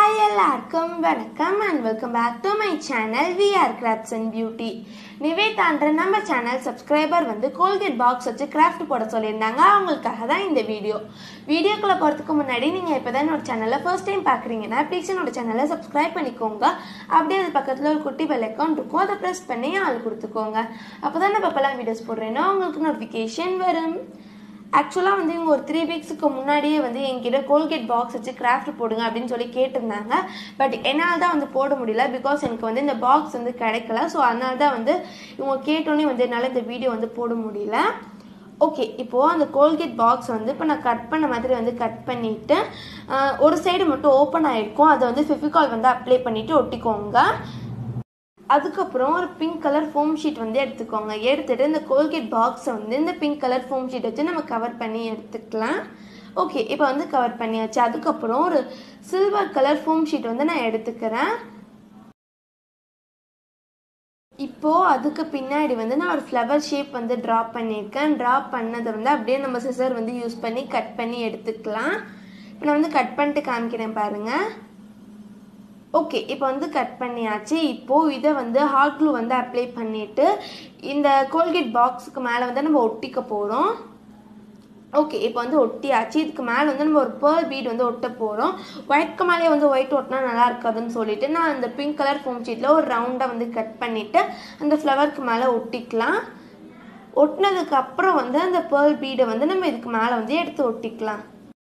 hi எல்லாருக்கும் வணக்கம் and welcome back to my channel VR crafts and beauty நிவேதான்ற நம்ம சேனல் சப்ஸ்கிரைபர் வந்து கோல்கேட் பாக்ஸ் வச்சு கிராஃப்ட் போட சொல்லியிருந்தாங்க அவங்களுக்காக தான் இந்த வீடியோ வீடியோக்குள்ளே போகிறதுக்கு முன்னாடி நீங்கள் இப்போ தான் என்னோட சேனலை ஃபர்ஸ்ட் டைம் பார்க்குறீங்கன்னா ப்ளீஸ் என்னோட சேனலை சப்ஸ்கிரைப் பண்ணிக்கோங்க அப்படியே அது பக்கத்தில் ஒரு குட்டி பெல் அக்கௌண்ட் இருக்கும் அதை ப்ரெஸ் பண்ணி ஆள் கொடுத்துக்கோங்க அப்போ தான் நம்ம இப்போலாம் வீடியோஸ் போடுறேன்னா உங்களுக்கு நோட்டிஃபிகேஷன் வரும் ஆக்சுவலாக வந்து இவங்க ஒரு த்ரீ வீக்ஸுக்கு முன்னாடியே வந்து என்கிட்ட கோல்கேட் பாக்ஸ் வச்சு கிராஃப்ட் போடுங்க அப்படின்னு சொல்லி கேட்டிருந்தாங்க பட் என்னால் தான் வந்து போட முடியல பிகாஸ் எனக்கு வந்து இந்த பாக்ஸ் வந்து கிடைக்கல ஸோ அதனால தான் வந்து இவங்க கேட்டோன்னே வந்து என்னால் இந்த வீடியோ வந்து போட முடியல ஓகே இப்போது அந்த கோல்கேட் பாக்ஸ் வந்து இப்போ நான் கட் பண்ண மாதிரி வந்து கட் பண்ணிவிட்டு ஒரு சைடு மட்டும் ஓப்பன் ஆகிருக்கும் அதை வந்து ஃபெஃபிகால் வந்து அப்ளை பண்ணிவிட்டு ஒட்டிக்கோங்க அதுக்கப்புறம் ஒரு பிங்க் கலர் ஃபோம் ஷீட் வந்து எடுத்துக்கோங்க எடுத்துகிட்டு இந்த கோல்கேட் பாக்ஸை வந்து இந்த பிங்க் கலர் ஃபோம் ஷீட் வச்சு நம்ம கவர் பண்ணி எடுத்துக்கலாம் ஓகே இப்போ வந்து கவர் பண்ணியாச்சு அதுக்கப்புறம் ஒரு சில்வர் கலர் ஃபோம் ஷீட் வந்து நான் எடுத்துக்கிறேன் இப்போது அதுக்கு பின்னாடி வந்து நான் ஒரு ஃப்ளவர் ஷேப் வந்து ட்ரா பண்ணியிருக்கேன் ட்ரா பண்ணதை வந்து அப்படியே நம்ம சிசர் வந்து யூஸ் பண்ணி கட் பண்ணி எடுத்துக்கலாம் இப்போ நான் வந்து கட் பண்ணிட்டு காமிக்கிறேன் பாருங்கள் ஓகே இப்போ வந்து கட் பண்ணியாச்சு இப்போது இதை வந்து ஹாட் க்ளூ வந்து அப்ளை பண்ணிவிட்டு இந்த கோல்கேட் பாக்ஸுக்கு மேலே வந்து நம்ம ஒட்டிக்க போகிறோம் ஓகே இப்போ வந்து ஒட்டியாச்சு இதுக்கு மேலே வந்து நம்ம ஒரு பேர்ல் பீட் வந்து ஒட்ட போகிறோம் ஒயிட்க்கு மேலே வந்து ஒயிட் ஒட்டினா நல்லா இருக்காதுன்னு சொல்லிட்டு நான் அந்த பிங்க் கலர் ஃபோம் ஷீட்டில் ஒரு ரவுண்டாக வந்து கட் பண்ணிவிட்டு அந்த ஃப்ளவருக்கு மேலே ஒட்டிக்கலாம் ஒட்டினதுக்கு அப்புறம் வந்து அந்த பேர்ல் பீடை வந்து நம்ம இதுக்கு மேலே வந்து எடுத்து ஒட்டிக்கலாம்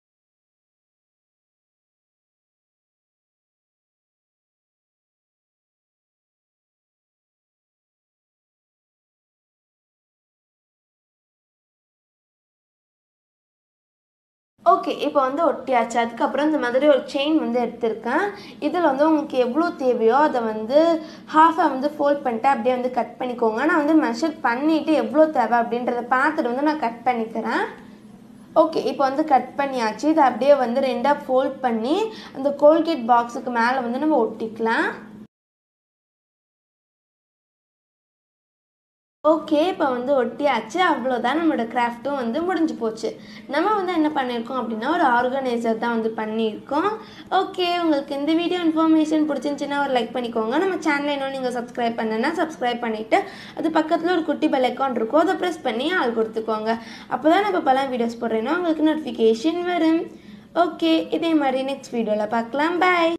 ஓகே இப்போ வந்து ஒட்டியாச்சு அதுக்கப்புறம் இந்த மாதிரி ஒரு செயின் வந்து எடுத்திருக்கேன் இதில் வந்து உங்களுக்கு எவ்வளோ தேவையோ அதை வந்து ஹாஃபை வந்து ஃபோல்ட் பண்ணிட்டு அப்படியே வந்து கட் பண்ணிக்கோங்க நான் வந்து மெஷர் பண்ணிவிட்டு எவ்வளோ தேவை அப்படின்றத பார்த்துட்டு வந்து நான் கட் பண்ணிக்கிறேன் ஓகே இப்போ வந்து கட் பண்ணியாச்சு இதை அப்படியே வந்து ரெண்டாக ஃபோல்ட் பண்ணி அந்த கோல்கேட் பாக்ஸுக்கு மேலே வந்து நம்ம ஒட்டிக்கலாம் ஓகே இப்போ வந்து ஒட்டியாச்சு அவ்வளோதான் நம்மளோட கிராஃப்ட்டும் வந்து முடிஞ்சு போச்சு நம்ம வந்து என்ன பண்ணியிருக்கோம் அப்படின்னா ஒரு ஆர்கனைசர் தான் வந்து பண்ணியிருக்கோம் ஓகே உங்களுக்கு இந்த வீடியோ இன்ஃபர்மேஷன் பிடிச்சிருந்துச்சின்னா ஒரு லைக் பண்ணிக்கோங்க நம்ம சேனலை இன்னும் நீங்கள் சப்ஸ்கிரைப் பண்ணனா சப்ஸ்கிரைப் பண்ணிவிட்டு அது பக்கத்தில் ஒரு குட்டி பெல் அக்கௌண்ட் இருக்கும் அதை ப்ரெஸ் பண்ணி ஆள் கொடுத்துக்கோங்க அப்போ தான் நான் இப்போ பலாம் வீடியோஸ் போடுறேன்னா உங்களுக்கு நோட்டிஃபிகேஷன் வரும் ஓகே இதே மாதிரி நெக்ஸ்ட் வீடியோவில் பார்க்கலாம் பாய்